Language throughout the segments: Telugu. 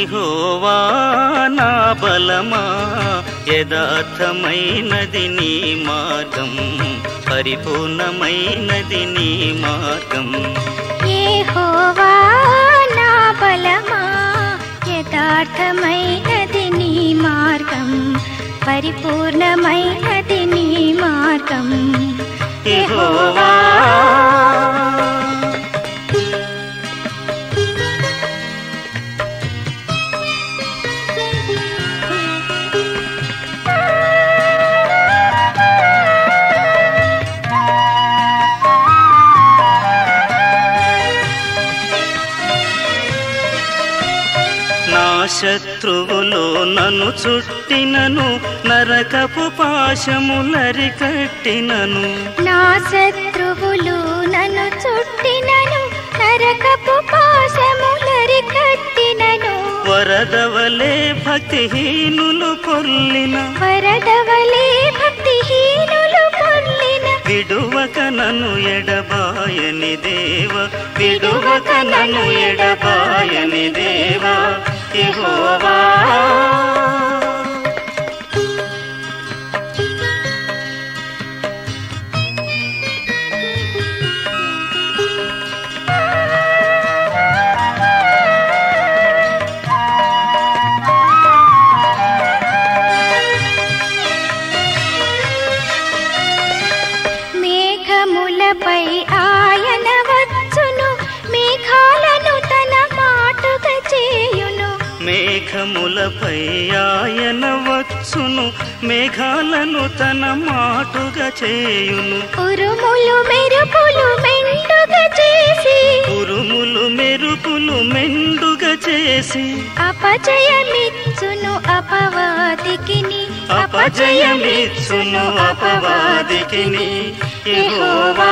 యెహోవా నా బలమా యథార్థమైనది నీ మార్గం పరిపూర్ణమైనది నీ మార్గం యెహోవా నా బలమా యథార్థమైనది నీ మార్గం పరిపూర్ణమైనది నీ మార్గం యెహోవా నా శత్రువులు నన్ను చుట్టినను నరకపు పాశములరికట్టినను నా శత్రువులు నన్ను చుట్టినను నరకపు పాశములరి కట్టినను వరదవలే భక్తిహీనులు పొర్లిన వరదవలే భక్తిహీనులు పొర్లిన విడువక నన్ను ఎడబాయని దేవ విడువక నన్ను ఎడబాయని దేవ యెహోవా మేఘములపై ఆయన వచ్చును మేఘాలను తన మాటుగా చేయును మేఘములపై ఆయన వచ్చును మేఘాలను తన మాటుగా చేయును ఉరుములు మెరుపులు మెండుగా చేసి ఉరుములు మెరుపులు మెండుగా చేసి అపజయమిచ్చును అపవాదికిని అపజయమిచ్చును అపవాదికిని యెహోవా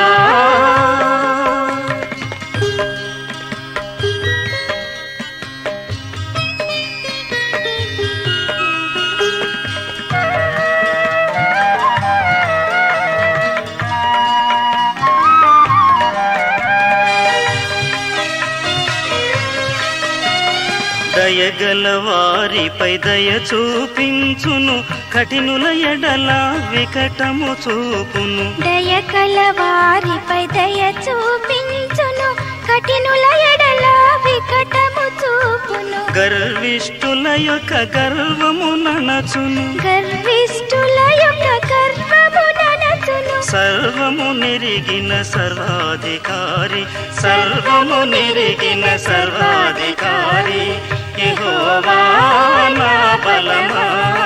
దయగల వారిపై దయ చూపించును కఠినుల ఎడల వికటము చూపును దయ కల వారిపై దయ చూపించును కఠినుల ఎడల వికటము చూపును గర్విష్ఠుల యొక్క గర్వము ననచును గర్విష్ఠుల యొక్క గర్వము ననచును సర్వము నెరిగిన సర్వాధికారి సర్వము నెరిగిన సర్వాధికారి యెహోవా నా బలమా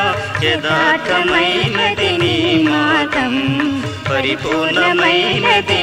యథార్థమైనది నీ మార్గం పరిపూర్ణమైనది